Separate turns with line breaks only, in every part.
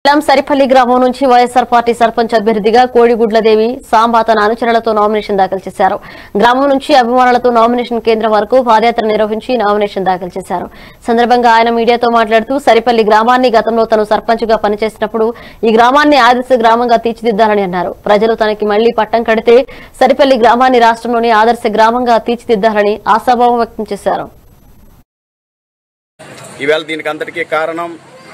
జిల్లా సరిపల్లి గ్రామం నుంచి వైఎస్ఆర్ పార్టీ సర్పంచ్ అభ్యర్థిగా కోడిగుడ్లదేవి సాంబా తన అనుచరులతో నామినేషన్ దాఖలు చేశారు గ్రామం నుంచి అభిమానులతో నామినేషన్ కేంద్రం వరకు పాదయాత్ర నిర్వహించి నామినేషన్ దాఖలు చేశారు సందర్భంగా ఆయన మీడియాతో మాట్లాడుతూ సరిపల్లి గ్రామాన్ని గతంలో తను సర్పంచ్ గా పనిచేసినప్పుడు ఈ గ్రామాన్ని ఆదర్శ గ్రామంగా తీర్చిదిద్దాలని అన్నారు ప్రజలు తనకి మళ్లీ పట్టం కడితే సరిపల్లి గ్రామాన్ని రాష్ట్రంలోని ఆదర్శ గ్రామంగా తీర్చిదిద్దాలని ఆశాభావం వ్యక్తం చేశారు
ఈవేళ దీనికి అంతటికీ కారణం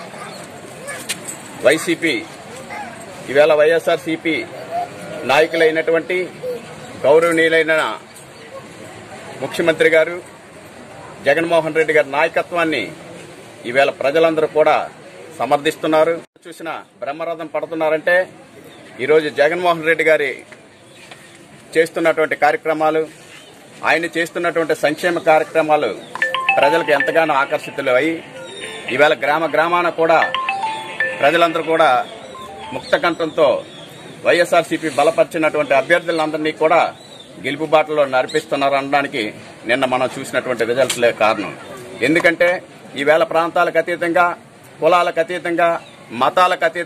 వైసీపీ ఈవేళ వైఎస్ఆర్సీపీ నాయకులైనటువంటి గౌరవనీయులైన ముఖ్యమంత్రి గారు జగన్మోహన్ రెడ్డి గారి నాయకత్వాన్ని ఈవేళ ప్రజలందరూ కూడా సమర్థిస్తున్నారు చూసిన బ్రహ్మరథం పడుతున్నారంటే ఈరోజు జగన్మోహన్ రెడ్డి గారి చేస్తున్నటువంటి కార్యక్రమాలు ఆయన చేస్తున్నటువంటి సంక్షేమ కార్యక్రమాలు ప్రజలకు ఎంతగానో ఆకర్షితులు అయి ఈవేళ గ్రామ గ్రామాన కూడా ప్రజలందరూ కూడా ముక్త కంఠంతో వైఎస్ఆర్సీపీ బలపరిచినటువంటి అభ్యర్థులందరినీ కూడా గెలుపు బాటలో నడిపిస్తున్నారు అనడానికి నిన్న మనం చూసినటువంటి రిజల్ట్లే కారణం ఎందుకంటే ఈవేళ ప్రాంతాలకు అతీతంగా కులాలకు అతీతంగా మతాలకు అతీతంగా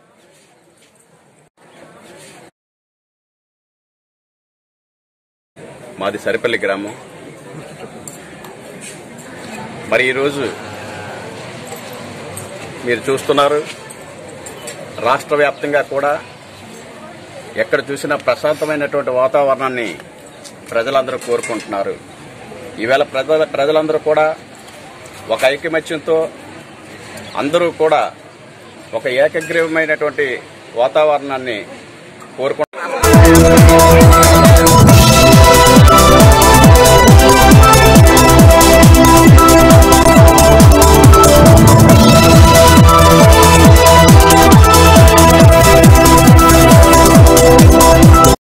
మాది సరిపల్లి గ్రామం మరి ఈరోజు మీరు చూస్తున్నారు రాష్ట్ర వ్యాప్తంగా కూడా ఎక్కడ చూసినా ప్రశాంతమైనటువంటి వాతావరణాన్ని ప్రజలందరూ కోరుకుంటున్నారు ఈవేళ ప్రజల ప్రజలందరూ కూడా ఒక ఐకమత్యంతో అందరూ కూడా ఒక ఏకగ్రీవమైనటువంటి వాతావరణాన్ని కోరుకుంటున్నారు